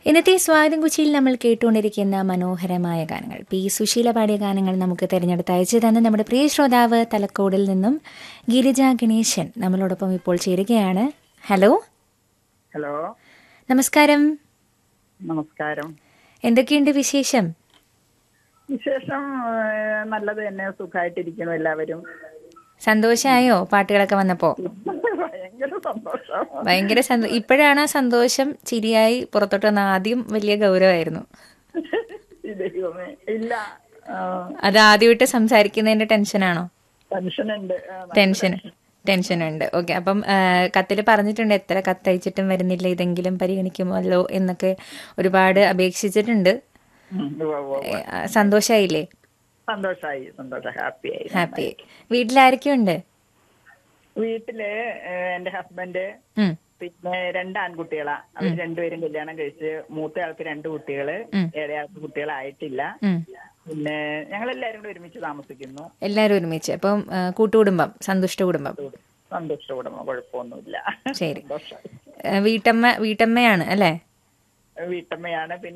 ഇന്നത്തെ സ്വാഗതം കുച്ചിയിൽ നമ്മൾ കേട്ടുകൊണ്ടിരിക്കുന്ന മനോഹരമായ ഗാനങ്ങൾ പി സുശീല പാടിയ ഗാനങ്ങൾ നമുക്ക് തിരഞ്ഞെടുത്ത് അയച്ചു തന്ന നമ്മുടെ പ്രിയ ശ്രോതാവ് തലക്കോടിൽ നിന്നും ഗിരിജ ഗണേശൻ നമ്മളോടൊപ്പം ഇപ്പോൾ ചേരുകയാണ് ഹലോ ഹലോ നമസ്കാരം നമസ്കാരം എന്തൊക്കെയുണ്ട് വിശേഷം വിശേഷം ഏഹ്, നല്ലത് തന്നെ സുഖമായിട്ടിരിക്കുന്നു എല്ലാവരും സന്തോഷമായോ പാട്ടുകളൊക്കെ വന്നപ്പോ ഭയങ്കര സന്തോഷം ഭയങ്കര സന്തോ ഇപ്പോഴാണ് ആ സന്തോഷം ചിരിയായി പുറത്തോട്ട് വന്ന ആദ്യം വലിയ ഗൗരവമായിരുന്നു ദൈവമേ ഇല്ല അത് ആദ്യമായിട്ട് സംസാരിക്കുന്നതിന്റെ ടെൻഷനാണോ ടെൻഷൻ ഉണ്ട് ആ, ടെൻഷൻ ടെൻഷൻ ഉണ്ട് ഓക്കെ അപ്പം കത്തിൽ പറഞ്ഞിട്ടുണ്ട് എത്ര കത്തയച്ചിട്ടും വരുന്നില്ല ഇതെങ്കിലും പരിഗണിക്കുമല്ലോ എന്നൊക്കെ ഒരുപാട് അപേക്ഷിച്ചിട്ടുണ്ട് ഉം, ഉവ്വ് ഉവ്വ്. ഏ, ആ, സന്തോഷായില്ലേ സന്തോഷായി സന്തോഷം ഹാപ്പിയായി ഹാപ്പി വീട്ടിലാരൊക്കെയുണ്ട് വീട്ടില് ഏഹ്, എന്റെ ഹസ്ബൻഡ് ഉം, പിന്നെ രണ്ട് ആൺകുട്ടികളാ അവർ രണ്ടുപേരും കല്യാണം കഴിച്ച് മൂത്ത ആൾക്ക് രണ്ട് കുട്ടികള് ഉം. ഏഴയാൾക്ക് കുട്ടികളായിട്ടില്ല ഉം. പിന്നെ ഞങ്ങൾ എല്ലാവരും കൂടെ ഒരുമിച്ച് താമസിക്കുന്നു എല്ലാവരും ഒരുമിച്ച് അപ്പം ആ, കൂട്ടുകുടുംബം സന്തുഷ്ട കുടുംബം സന്തോഷ കുടുംബം കുഴപ്പമൊന്നുമില്ല ശരി സന്തോഷമായി ആ, വീട്ടമ്മ വീട്ടമ്മയാണ് അല്ലേ വീട്ടമ്മയാണ് പിന്നെ